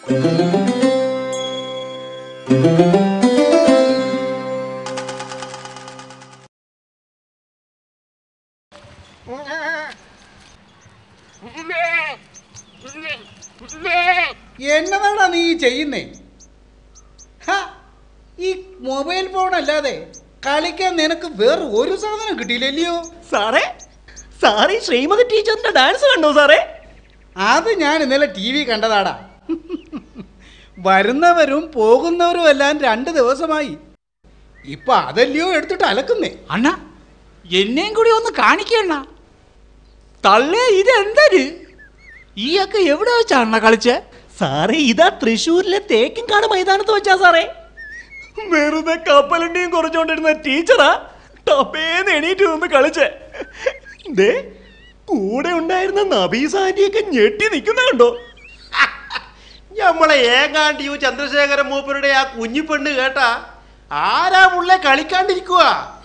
എന്നതാടാ നീ ഈ ചെയ്യുന്നേ ഹ, ഈ മൊബൈൽ ഫോൺ അല്ലാതെ കളിക്കാൻ നിനക്ക് വേറെ ഒരു സാധനം കിട്ടിയില്ലല്ലയോ സാറേ സാറേ ശ്രീമതി ടീച്ചറിന്റെ ഡാൻസ് കണ്ടോ സാറേ അത് ഞാൻ ഇന്നലെ ടി വി കണ്ടതാടാ വരുന്നവരും പോകുന്നവരും എല്ലാം രണ്ട് ദിവസമായി ഇപ്പൊ അതല്ലയോ എടുത്തിട്ട് അലക്കുന്നേ അണ്ണ എന്നെയും കൂടി ഒന്ന് കാണിക്കണ്ണ തള്ളേ ഇത് എന്തൊരു ഈയൊക്കെ എവിടെ വെച്ചാ അണ്ണ കളിച്ചേ സാറേ ഇതാ തൃശ്ശൂരിലെ തേക്കിൻകാട് മൈതാനത്ത് വെച്ചാ സാറേ വെറുതെ കപ്പലണ്ടിയും കുറച്ചുകൊണ്ടിരുന്ന ടീച്ചറാ ടപ്പേന്ന് എണീറ്റ് നിന്ന് കളിച്ചേ ദേ കൂടെ ഉണ്ടായിരുന്ന നബീസ് ആന്റിയൊക്കെ ഞെട്ടി നിൽക്കുന്ന കണ്ടോ നമ്മളെ ഏങ്ങാണ്ടിയു ചന്ദ്രശേഖരൻ മൂപ്പരുടെ ആ കുഞ്ഞു പെണ്ണ് കേട്ടാ ആരാ മുള്ളെ കളിക്കാണ്ടിരിക്കുക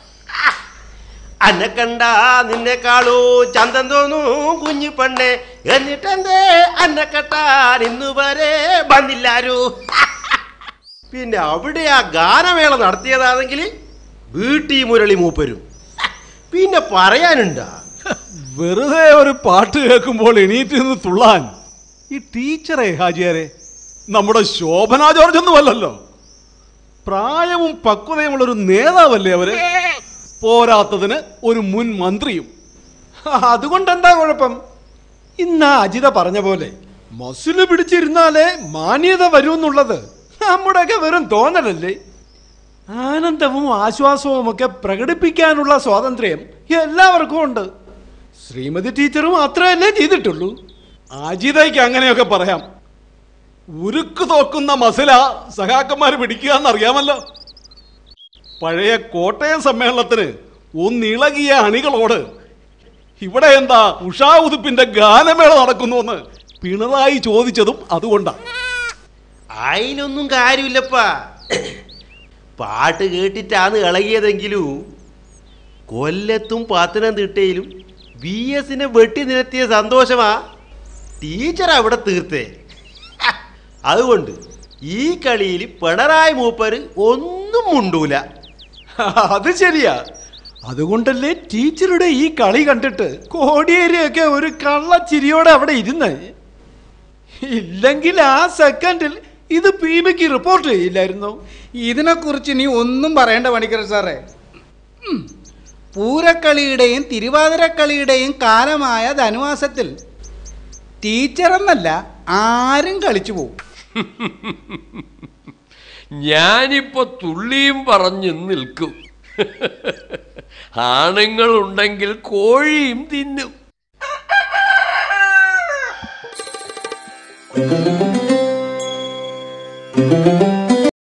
അന്നെ കണ്ട നിന്നെക്കാളൂ ചന്തം തോന്നു കുഞ്ഞു പെണ്ണെ എന്നിട്ടെന്തേ അന്നെ കെട്ടാൻ ഇന്നു വരെ വന്നില്ലാരു പിന്നെ അവിടെ ആ ഗാനമേള നടത്തിയതാണെങ്കിൽ വീട്ടി മുരളി മൂപ്പരും പിന്നെ പറയാനുണ്ടാ വെറുതെ ഒരു പാട്ട് കേൾക്കുമ്പോൾ എണീറ്റ് നിന്ന് തുള്ളാൻ ഈ ടീച്ചറെ ഹാജിയാരെ നമ്മുടെ ശോഭന ജോർജ് ഒന്നും അല്ലല്ലോ പ്രായവും പക്വതയുമുള്ള ഒരു നേതാവല്ലേ അവര് പോരാത്തതിന് ഒരു മുൻ മന്ത്രിയും അതുകൊണ്ട് എന്താ കുഴപ്പം ഇന്ന് ആ അജിത പറഞ്ഞ പോലെ മസില് പിടിച്ചിരുന്നാലേ മാന്യത വരൂ എന്നുള്ളത് നമ്മുടെയൊക്കെ വെറും തോന്നലല്ലേ ആനന്ദവും ആശ്വാസവും ഒക്കെ പ്രകടിപ്പിക്കാനുള്ള സ്വാതന്ത്ര്യം എല്ലാവർക്കും ഉണ്ട് ശ്രീമതി ടീച്ചറും അത്രയല്ലേ ചെയ്തിട്ടുള്ളൂ അജിതയ്ക്ക് അങ്ങനെയൊക്കെ പറയാം ഉരുക്ക് തോക്കുന്ന മസില സഖാക്കന്മാർ പിടിക്കുക എന്നറിയാമല്ലോ പഴയ കോട്ടയം സമ്മേളനത്തിന് ഒന്നിളകിയ അണികളോട് ഇവിടെ എന്താ ഉഷാ ഉതുപ്പിന്റെ ഗാനമേള നടക്കുന്നുവെന്ന് പിണറായി ചോദിച്ചതും അതുകൊണ്ടാണ് അതിനൊന്നും കാര്യമില്ലപ്പാ പാട്ട് കേട്ടിട്ടാണ് ഇളകിയതെങ്കിലും കൊല്ലത്തും പത്തനംതിട്ടയിലും വി എസിനെ വെട്ടി നിരത്തിയ സന്തോഷമാ ടീച്ചർ അവിടെ തീർത്തേ അതുകൊണ്ട് ഈ കളിയിൽ പിണറായി മൂപ്പര് ഒന്നും മുണ്ടൂല അത് ശരിയാ അതുകൊണ്ടല്ലേ ടീച്ചറുടെ ഈ കളി കണ്ടിട്ട് കോടിയേരിയൊക്കെ ഒരു കള്ളച്ചിരിയോടെ അവിടെ ഇരുന്ന് ഇല്ലെങ്കിൽ ആ സെക്കൻഡിൽ ഇത് പീമയ്ക്ക് റിപ്പോർട്ട് ചെയ്യില്ലായിരുന്നു ഇതിനെക്കുറിച്ച് നീ ഒന്നും പറയേണ്ട പണിക്കർ സാറേ ഉം. പൂരക്കളിയുടെയും തിരുവാതിരക്കളിയുടെയും കാലമായ ധനുമാസത്തിൽ ടീച്ചറെന്നല്ല ആരും കളിച്ചു പോകും ഞാനിപ്പോ തുള്ളിയും പറഞ്ഞു നിൽക്കും ആണുങ്ങളുണ്ടെങ്കിൽ കോഴിയും തിന്നും